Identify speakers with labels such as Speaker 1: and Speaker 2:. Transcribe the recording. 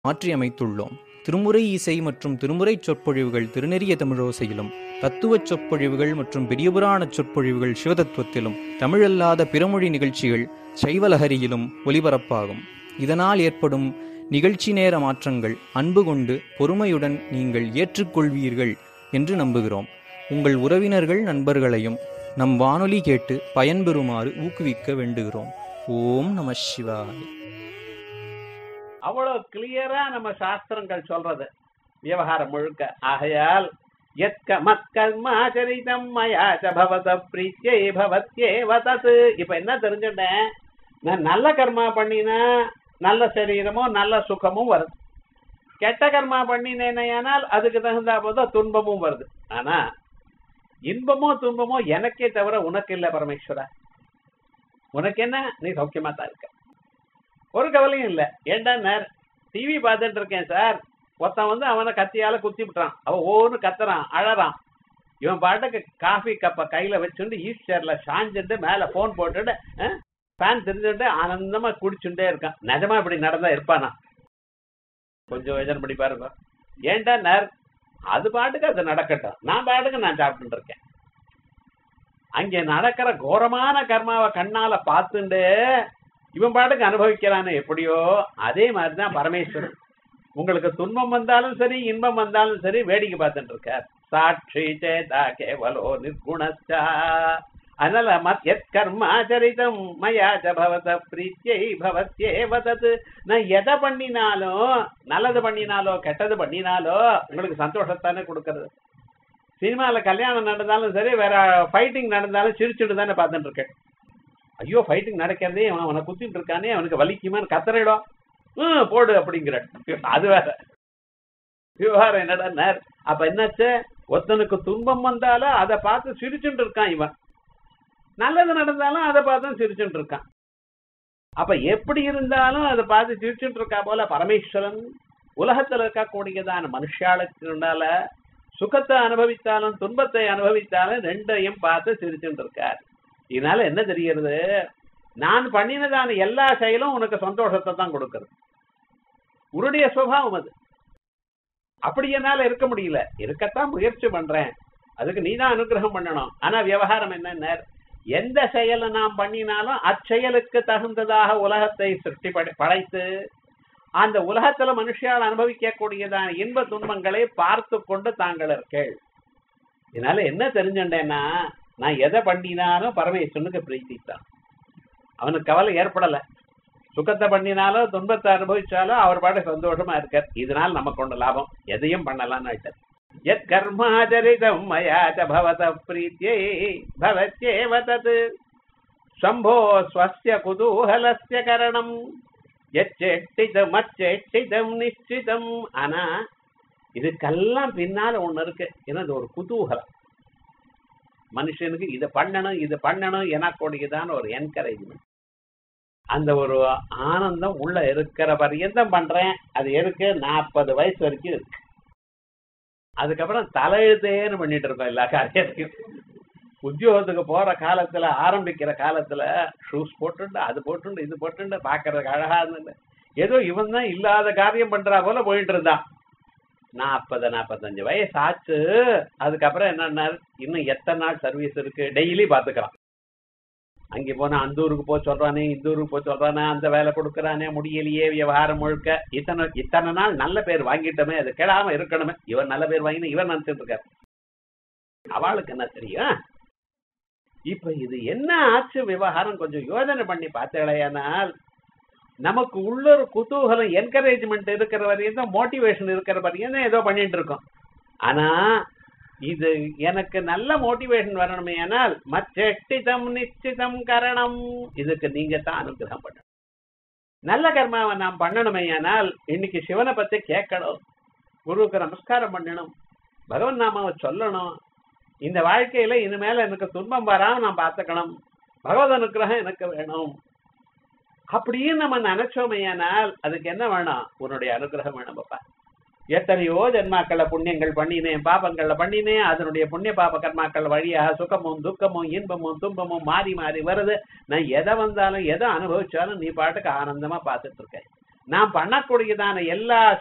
Speaker 1: மாற்றியமைத்துள்ளோம் திருமுறை இசை மற்றும் திருமுறை சொற்பொழிவுகள் திருநெறிய தமிழோசையிலும் தத்துவச் சொற்பொழிவுகள் மற்றும் பெரியபுராண சொற்பொழிவுகள் சிவதத்துவத்திலும் தமிழல்லாத பிறமொழி நிகழ்ச்சிகள் சைவலஹரியிலும் ஒலிபரப்பாகும் இதனால் ஏற்படும் நிகழ்ச்சி நேர மாற்றங்கள் அன்பு கொண்டு பொறுமையுடன் நீங்கள் ஏற்றுக்கொள்வீர்கள் என்று நம்புகிறோம் உங்கள் உறவினர்கள் நண்பர்களையும் நம் வானொலி கேட்டு பயன்பெறுமாறு ஊக்குவிக்க வேண்டுகிறோம் ஓம் நம சிவாய
Speaker 2: அவ்வளவு கிளியரா நம்ம சாஸ்திரங்கள் சொல்றது விவகாரம் முழுக்க ஆகையால் எத்க மத்கர்மாச்சரிதம் மயாச்ச பவத பிரீத்தியை பவத்யேவ தத் இப்ப என்ன தெரிஞ்சுட்டேன் நான் நல்ல கர்மா பண்ணினா நல்ல சரீரமும் நல்ல சுகமும் வருது கெட்ட கர்மா பண்ணினேனையானால் அதுக்கு தகுந்தா போத துன்பமும் வருது ஆனா இன்பமோ துன்பமோ எனக்கே தவிர உனக்கு இல்ல பரமேஸ்வரா உனக்கு என்ன நீ சௌக்கியமா தான் இருக்க ஒரு கவலையும் இல்ல ஏண்டா டிவி பார்த்துட்டு இருக்கேன் சார் ஒருத்தன் வந்து அவனை கத்தியால குத்தி விட்டுறான் அவன் ஒவ்வொன்று கத்துறான் அழறான் இவன் பாட்டுக்கு காஃபி கப்பை கையில வச்சுட்டு ஈஸ்டர்ல சாஞ்சுட்டு மேல போன் போட்டுட்டு ஃபேன் தெரிஞ்சுட்டு ஆனந்தமா குடிச்சுட்டே இருக்கான் நிஜமா இப்படி நடந்தா இருப்பானா கொஞ்சம் யோசனை பண்ணி பாருங்க ஏன்டா நேர் அது பாட்டுக்கு அது நடக்கட்டும் நான் பாட்டுக்கு நான் சாப்பிட்டு இருக்கேன் அங்கே நடக்கிற கோரமான கர்மாவை கண்ணால பார்த்துண்டு இவன் பாட்டுக்கு அனுபவிக்கிறானே எப்படியோ அதே மாதிரிதான் பரமேஸ்வரன் உங்களுக்கு துன்பம் வந்தாலும் சரி இன்பம் வந்தாலும் சரி வேடிக்கை பார்த்துட்டு இருக்கார் சாட்சி சேதா கேவலோ நிர்குணஸ்டா அதனால மத் எத் கர்மாச்சரிதம் மயாச்ச பவத பிரீத்தியை பவத்யே வதது நான் எதை பண்ணினாலும் நல்லது பண்ணினாலோ கெட்டது பண்ணினாலோ உங்களுக்கு சந்தோஷத்தானே கொடுக்கறது சினிமால கல்யாணம் நடந்தாலும் சரி வேற ஃபைட்டிங் நடந்தாலும் சிரிச்சுட்டு தானே பார்த்துட்டு இருக்கேன் ஐயோ ஃபைட்டிங் நடக்கிறதே அவன் அவனை குத்திட்டு இருக்கானே அவனுக்கு வலிக்குமான்னு கத்தறிடும் ம் போடு அப்படிங்கிற அது வேற விவகாரம் என்னடா அப்ப என்னாச்சு ஒருத்தனுக்கு துன்பம் வந்தாலும் அதை பார்த்து சிரிச்சுட்டு இருக்கான் இவன் நல்லது நடந்தாலும் அதை பார்த்து சிரிச்சுட்டு இருக்கான் அப்ப எப்படி இருந்தாலும் அதை பார்த்து சிரிச்சுட்டு இருக்கா போல பரமேஸ்வரன் உலகத்துல இருக்கக்கூடியதான மனுஷாளுக்குனால சுகத்தை அனுபவித்தாலும் துன்பத்தை அனுபவித்தாலும் ரெண்டையும் பார்த்து சிரிச்சுட்டு இருக்கார் இதனால என்ன தெரிகிறது நான் பண்ணினதான எல்லா செயலும் உனக்கு சந்தோஷத்தை தான் கொடுக்கறது உன்னுடைய சுபாவம் அது அப்படி என்னால இருக்க முடியல இருக்கத்தான் முயற்சி பண்றேன் அதுக்கு நீ தான் அனுகிரகம் பண்ணணும் ஆனா விவகாரம் என்ன எந்த செயலை நாம் பண்ணினாலும் அச்செயலுக்கு தகுந்ததாக உலகத்தை சிருஷ்டி படைத்து அந்த உலகத்துல மனுஷால் அனுபவிக்கக்கூடியதான இன்ப துன்பங்களை பார்த்து கொண்டு தாங்கள் இருக்கேள் இதனால என்ன தெரிஞ்சுட்டேன்னா நான் எதை பண்ணினாலும் பரமேஸ்வரனுக்கு பிரீத்தி தான் அவனுக்கு கவலை ஏற்படல சுகத்தை பண்ணினாலோ துன்பத்தை அனுபவிச்சாலோ அவர் பாட்டு சந்தோஷமா இருக்கார் இதனால் நமக்கு கொண்ட லாபம் எதையும் பண்ணலாம்னு எத் கர்மாச்சரிதம் மயாச்ச பவத பிரீத்தியை பவத்யேவ தத் சம்போ ஸ்வஸ்ய குதூகலஸ்ய கரணம் எச்செட்டிதம் அச்செட்டிதம் நிச்சிதம் ஆனா இதுக்கெல்லாம் பின்னால ஒண்ணு இருக்கு என்னது ஒரு குதூகலம் மனுஷனுக்கு இதை பண்ணணும் இது பண்ணணும் எனக்கூடியதான ஒரு என்கரேஜ்மெண்ட் அந்த ஒரு ஆனந்தம் உள்ள இருக்கிற பரியந்தம் பண்றேன் அது இருக்கு நாற்பது வயசு வரைக்கும் இருக்கு அதுக்கப்புறம் தலையெழுத்தேன்னு பண்ணிட்டு இருக்கோம் எல்லா காரியத்தையும் உத்தியோகத்துக்கு போற காலத்துல ஆரம்பிக்கிற காலத்துல ஷூஸ் போட்டுண்டு அது போட்டுண்டு இது போட்டுண்டு பாக்குறதுக்கு அழகா இருந்துட்டு ஏதோ இவன் தான் இல்லாத காரியம் பண்றா போல போயிட்டு இருந்தான் நாற்பது நாற்பத்தஞ்சு வயசு ஆச்சு அதுக்கப்புறம் என்னன்னா இன்னும் எத்தனை நாள் சர்வீஸ் இருக்கு டெய்லி பாத்துக்கலாம் அங்கே போனா அந்த ஊருக்கு போய் சொல்றானே இந்த ஊருக்கு போய் சொல்றானே அந்த வேலை கொடுக்கறானே முடியலையே விவகாரம் முழுக்க இத்தனை இத்தனை நாள் நல்ல பேர் வாங்கிட்டோமே அது கெடாம இருக்கணுமே இவன் நல்ல பேர் வாங்கினா இவன் நினைச்சிட்டு இருக்காரு அவளுக்கு என்ன தெரியும் இப்ப இது என்ன ஆச்சு விவகாரம் கொஞ்சம் யோஜனை பண்ணி பார்த்தேனால் நமக்கு உள்ள ஒரு குதூகலம் என்கரேஜ்மெண்ட் இருக்கிற வரையும் தான் மோட்டிவேஷன் இருக்கிற வரையும் தான் ஏதோ பண்ணிட்டு இருக்கோம் ஆனா இது எனக்கு நல்ல மோட்டிவேஷன் வரணுமே ஆனால் மச்செட்டிதம் நிச்சிதம் கரணம் இதுக்கு நீங்க தான் அனுகிரகம் பண்ணணும் நல்ல கர்மாவை நாம் பண்ணணுமே ஆனால் இன்னைக்கு சிவனை பத்தி கேட்கணும் குருவுக்கு நமஸ்காரம் பண்ணணும் பகவன் நாமாவை சொல்லணும் இந்த வாழ்க்கையில இனிமேல எனக்கு துன்பம் வராம நான் பார்த்துக்கணும் பகவத் அனுகிரகம் எனக்கு வேணும் அப்படின்னு நம்ம நினைச்சோமையானால் அதுக்கு என்ன வேணும் உன்னுடைய அனுகிரகம் வேணும் பாப்பா எத்தனையோ ஜென்மாக்கள புண்ணியங்கள் பண்ணினேன் பாபங்கள்ல பண்ணினேன் அதனுடைய புண்ணிய பாப கர்மாக்கள் வழியாக சுகமும் துக்கமும் இன்பமும் துன்பமும் மாறி மாறி வருது நான் எதை வந்தாலும் எதை அனுபவிச்சாலும் நீ பாட்டுக்கு ஆனந்தமா பார்த்துட்டு இருக்க நாம் பண்ணக்கூடியதான எல்லா